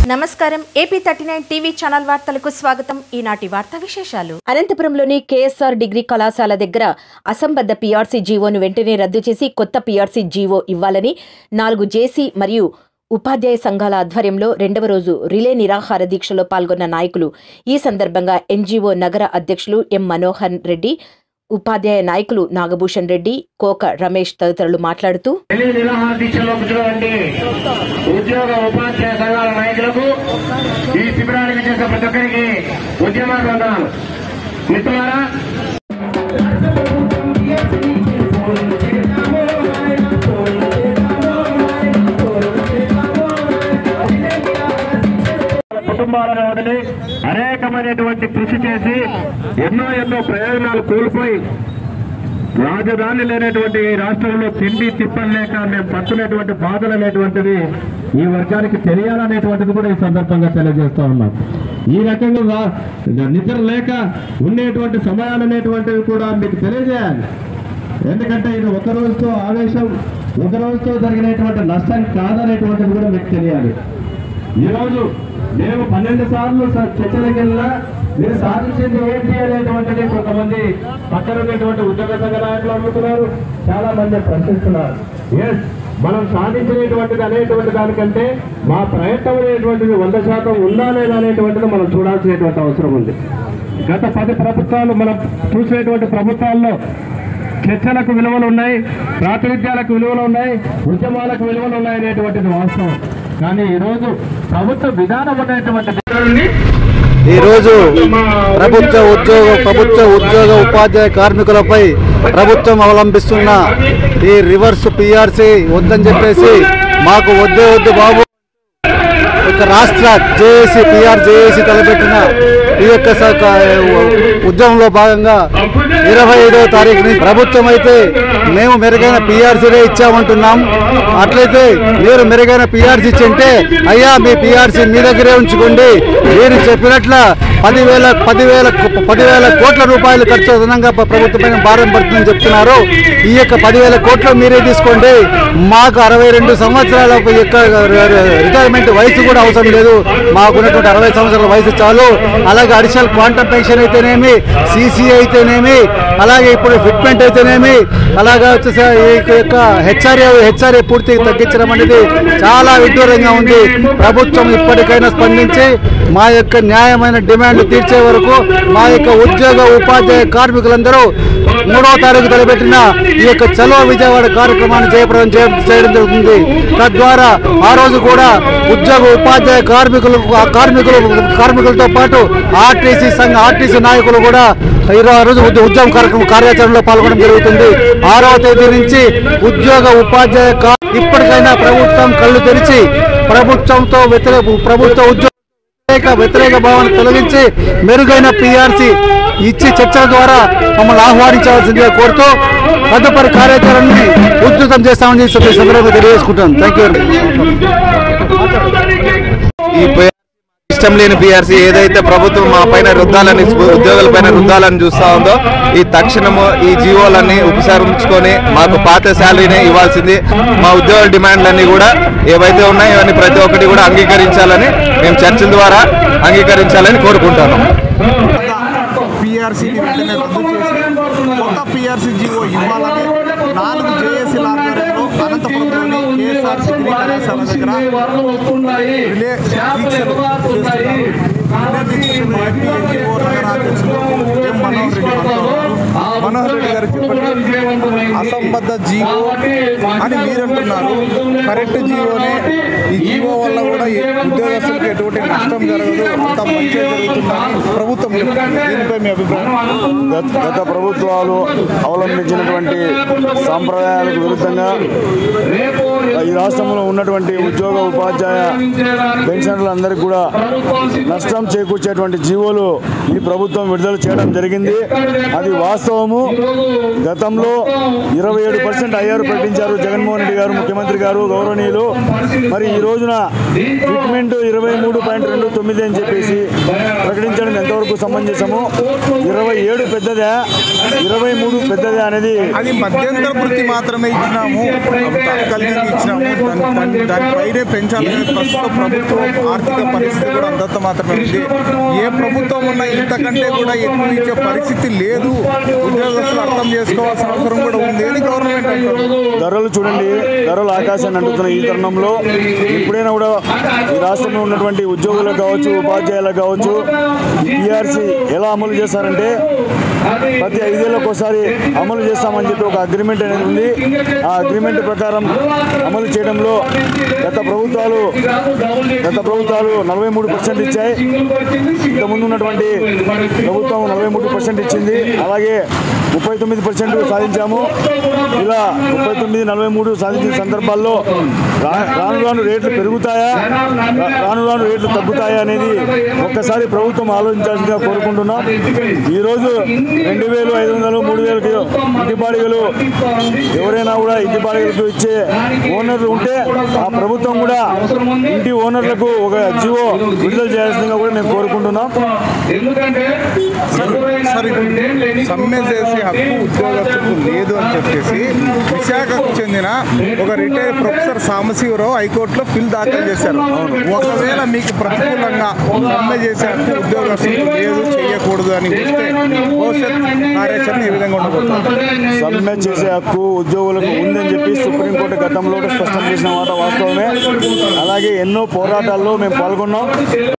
నమస్కారం AP thirty nine TV channel వార్తలకు స్వాగతం ఈనాటి వార్తా విశేషాలు అనంతపురంలోని కేఎస్ఆర్ డిగ్రీ కళాశాల దగ్గర అసంబద్ధ పీఆర్సీ జీవోను వెంటనే రద్దు చేసి కొత్త పీఆర్సీ జీవో ఇవ్వాలని నాలుగు జేసీ మరియు ఉపాధ్యాయ సంఘాల ఆధ్వర్యంలో రెండవ రోజు రిలే నిరాహార దీక్షలో పాల్గొన్న నాయకులు ఈ సందర్భంగా ఎన్జీఓ నగర అధ్యక్షులు ఎం మనోహర్ రెడ్డి ఉపాధ్యాయ నాయకులు నాగభూషణ్ రెడ్డి కోక రమేష్ తదితరులు మాట్లాడుతూ ఢిల్లీ నిరాహార దీక్షలో కూర్చున్నటువంటి ఉద్యోగ ఉపాధ్యాయ సంఘాల నాయకులకు ఈ శిబిరానికి చేసిన ప్రతి ఒక్కరికి ఉద్యమాలు వందనాలు మిత్రులారా కుటుంబాలను వదిలి అనేకమైనటువంటి కృషి చేసి ఎన్నో ఎన్నో ప్రయోజనాలు కోల్పోయి రాజధాని లేనటువంటి ఈ రాష్ట్రంలో తిండి తిప్పలు లేక మేము పడుతున్నటువంటి బాధలు అనేటువంటిది ఈ వర్గానికి తెలియాలనేటువంటిది కూడా ఈ సందర్భంగా తెలియజేస్తా ఉన్నాం ఈ రకంగా రా- నిద్ర లేక ఉండేటువంటి సమయాలు అనేటువంటివి కూడా మీకు తెలియజేయాలి ఎందుకంటే ఇది ఒక రోజుతో ఆవేశం ఒక రోజుతో జరిగినటువంటి నష్టం కాదనేటువంటిది కూడా మీకు తెలియాలి ఈరోజు మేము పన్నెండు సార్లు స- చర్చలకు వెళ్ళినా మీరు సాధించింది ఏంటి అనేటువంటిది కొంతమంది పక్కన ఉన్నటువంటి ఉద్యోగ సంఘ నాయకులు అడుగుతున్నారు చాలా మంది ప్రశ్నిస్తున్నారు ఎస్ మనం సాధించినటువంటిది అనేటువంటి దానికంటే మా ప్రయత్నం అనేటువంటిది వంద శాతం ఉందా లేదా అనేటువంటిది మనం చూడాల్సినటువంటి అవసరం ఉంది గత పది ప్రభుత్వాలు మనం చూసినటువంటి ప్రభుత్వాల్లో చర్చలకు విలువలు ఉన్నాయి ప్రాతినిధ్యాలకు విలువలు ఉన్నాయి ఉద్యమాలకు విలువలు ఉన్నాయి అనేటువంటిది వాస్తవం కానీ ఈరోజు ప్రభుత్వ విధానం అనేటువంటి ఈ రోజు ప్రభుత్వ ఉద్యోగ ప్రభుత్వ ఉద్యోగ ఉపాధ్యాయ కార్మికులపై ప్రభుత్వం అవలంబిస్తున్న ఈ రివర్స్ పిఆర్సీ వద్దని చెప్పేసి మాకు వద్దే వద్దు బాబు ఇక రాష్ట్ర జేఏసీ పిఆర్ జేఏసీ తలపెట్టిన ఈ యొక్క స- క- ఉద్యమంలో భాగంగా ఇరవై ఐదవ తారీఖుని ప్రభుత్వం అయితే మేము మెరుగైన పిఆర్సీనే ఇచ్చామంటున్నాం అట్లయితే మీరు మెరుగైన పిఆర్సీ ఇచ్చింటే అయ్యా మీ పిఆర్సీ మీ దగ్గరే ఉంచుకోండి మీరు చెప్పినట్ల పదివేల పదివేల పదివేల కోట్ల రూపాయలు ఖర్చు అదనంగా ప్ర- ప్రభుత్వమైన భారం పడుతుందని చెప్తున్నారు ఈ యొక్క పదివేల కోట్లు మీరే తీసుకోండి మాకు అరవై రెండు సంవత్సరాల యొక్క రిటైర్మెంట్ వయసు కూడా అవసరం లేదు మాకున్నటువంటి అరవై సంవత్సరాల వయసు చాలు అలాగే అడిషనల్ క్వాంటమ్ పెన్షన్ అయితేనేమి సిసి అయితేనేమి అలాగే ఇప్పుడు ఫిట్మెంట్ అయితేనేమి అలాగే వచ్చేసి ఈ యొక్క హెచ్ఆర్ఏ హెచ్ఆర్ఏ పూర్తి తగ్గించడం అనేది చాలా విడ్డూరంగా ఉంది ప్రభుత్వం ఇప్పటికైనా స్పందించి మా యొక్క న్యాయమైన డిమాండ్లు తీర్చే వరకు మా యొక్క ఉద్యోగ ఉపాధ్యాయ కార్మికులందరూ మూడో తారీఖు తలపెట్టిన ఈ యొక్క చలో విజయవాడ కార్యక్రమాన్ని జయప్రదం చేయ- చేయడం జరుగుతుంది తద్వారా ఆ రోజు కూడా ఉద్యోగ ఉపాధ్యాయ కార్మికులు ఆ కార్మికులు కార్మికులతో పాటు ఆర్టీసీ సంఘ ఆర్టీసీ నాయకులు కూడా ఈ రోజు ఉద్య- ఉద్యమ కార్యక్రమం కార్యాచరణలో పాల్గొనడం జరుగుతుంది ఆరవ తేదీ నుంచి ఉద్యోగ ఉపాధ్యాయ కా- ఇప్పటికైనా ప్రభుత్వం కళ్ళు తెరిచి ప్రభుత్వంతో వ్యతిరేక ప్రభుత్వ ఉద్యోగ వ్యతిరేక వ్యతిరేక భావన తొలగించి మెరుగైన పిఆర్సీ ఇచ్చి చర్చల ద్వారా మమ్మల్ని ఆహ్వానించవలసిందిగా కోరుతూ తదుపరి కార్యాచరణని ఉధృతం చేస్తామని చెప్పి ఈ సందర్భంగా తెలియజేసుకుంటాను థ్యాంక్ యూ ఈ పి- ఇష్టం లేని పిఆర్సీ ఏదైతే ప్రభుత్వం మా పైన రుద్దాలని ఉద్యోగుల పైన రుద్దాలని చూస్తా ఉందో ఈ తక్షణము ఈ జీవోలన్నీ ఉపసంహరించుకొని మాకు పాత శాలరీనే ఇవ్వాల్సింది మా ఉద్యోగుల డిమాండ్లన్నీ కూడా ఏవైతే ఉన్నాయో ఇవన్నీ ప్రతి ఒక్కటి కూడా అంగీకరించాలని మేము చర్చల ద్వారా అంగీకరించాలని కోరుకుంటున్నాం పిఆర్సీని వెంటనే రద్దు చేసి కొత్త పిఆర్సీ జీవో ఇవ్వాలని నాలుగు జేఏసీ ఆధ్వర్యంలో అనంతపురంలోని కేఎస్ఆర్ డిగ్రీ కళాశాల దగ్గర రిలే దీక్షలు చేస్తున్నారు. రిలే దీక్షలు ఏపీ ఎన్జీఓ నగర అధ్యక్షులు ఎం మనోహర్ రెడ్డి మనతో ఉన్నారు. మనోహర్ రెడ్డి గారు చెప్పండి అసంబద్ధ జీవో అని మీరు అంటున్నారు కరెక్ట్ జీవోనే ఈ జీవో వల్ల కూడా ఈ ఉద్యోగస్తులకు ఎటువంటి నష్టం జరగదు అంత మంచి జరుగుతుందని ప్రభుత్వం చెప్తుంది. దీనిపై మీ అభిప్రాయం గత గత ప్రభుత్వాలు అవలంబించినటువంటి సాంప్రదాయాలకు విరుద్ధంగా ఈ రాష్ట్రంలో ఉన్నటువంటి ఉద్యోగ ఉపాధ్యాయ పెన్షనర్లందరికీ కూడా నష్టం చేకూర్చేటువంటి జీవోలు ఈ ప్రభుత్వం విడుదల చేయడం జరిగింది అది వాస్తవము గతంలో ఇరవై ఏడు పర్సెంట్ అయ్యారు ప్రకటించారు జగన్మోహన్ రెడ్డి గారు ముఖ్యమంత్రి గారు గౌరవనీయులు మరి ఈ రోజున ఫిట్మెంట్ ఇరవై మూడు పాయింట్ రెండు తొమ్మిది అని చెప్పేసి ప్రకటించడం ఎంతవరకు సమంజసము ఇరవై ఏడు పెద్దదా ఇరవై మూడు పెద్దదా అనేది అది మధ్యంతర వృత్తి మాత్రమే ఇచ్చినాము అవి తాత్కాలికంగా ఇచ్చినాము దాని దాని దానిపైనే పెంచాలని ప్రస్తుత ప్రభుత్వం ఆర్థిక పరిస్థితి కూడా అంతంత మాత్రమే ఉంది ఏ ప్రభుత్వం ఉన్నా ఇంతకంటే కూడా ఎక్కువ ఇచ్చే పరిస్థితి లేదు ఉద్యోగస్తులు అర్థం చేసుకోవాల్సిన అవసరం కూడా ఉంది అని గవర్నమెంట్ అంటారు ధరలు చూడండి ధరలు ఆకాశాన్ని అంటుతున్న ఈ తరుణంలో ఎప్పుడైనా కూడా ఈ రాష్ట్రంలో ఉన్నటువంటి ఉద్యోగులకు కావచ్చు ఉపాధ్యాయులకు కావచ్చు పిఆర్సీ ఎలా అమలు చేస్తారంటే ప్రతి ఐదేళ్ళకి ఒకసారి అమలు చేస్తామని చెప్పి ఒక అగ్రిమెంట్ అనేది ఉంది ఆ అగ్రిమెంట్ ప్రకారం అమలు చేయడంలో గత ప్రభుత్వాలు గత ప్రభుత్వాలు నలభై మూడు పర్సెంట్ ఇచ్చాయి ఇంతకుముందు ఉన్నటువంటి ప్రభుత్వం నలభై మూడు పర్సెంట్ ఇచ్చింది అలాగే ముప్పై తొమ్మిది పర్సెంట్ సాధించాము ఇలా ముప్పై తొమ్మిది నలభై మూడు సాధించిన సందర్భాల్లో రా- రాను రాను రేట్లు పెరుగుతాయా రా- రాను రాను రేట్లు తగ్గుతాయా అనేది ఒక్కసారి ప్రభుత్వం ఆలోచించాల్సిందిగా కోరుకుంటున్నాం ఈరోజు రెండు వేలు ఐదు వందలు మూడు వేలకు ఇంటి బాడిగలు ఎవరైనా కూడా ఇంటి బాడిగలకు ఇచ్చే ఓనర్లు ఉంటే ఆ ప్రభుత్వం కూడా ఇంటి ఓనర్లకు ఒక జీవో విడుదల చేయాల్సిందిగా కూడా మేము కోరుకుంటున్నాం సార్ ఇప్పుడు సమ్మె చేసే హక్కు ఉద్యోగస్తులకు లేదు అని చెప్పేసి విశాఖకు చెందిన ఒక రిటైర్డ్ ప్రొఫెసర్ సాంబశివరావు హైకోర్టులో పిల్ దాఖలు చేశారు ఒకవేళ మీకు ప్రతికూలంగా సమ్మె చేసే హక్కు ఉద్యోగస్తులకు లేదు చేయకూడదు అని వస్తే భవిష్యత్ కార్యాచరణ ఏ విధంగా ఉండబోతుంది సమ్మె చేసే హక్కు ఉద్యోగులకు ఉందని చెప్పి సుప్రీంకోర్టు గతంలో కూడా స్పష్టం చేసిన మాట వాస్తవమే అలాగే ఎన్నో పోరాటాల్లో మేము పాల్గొన్నాం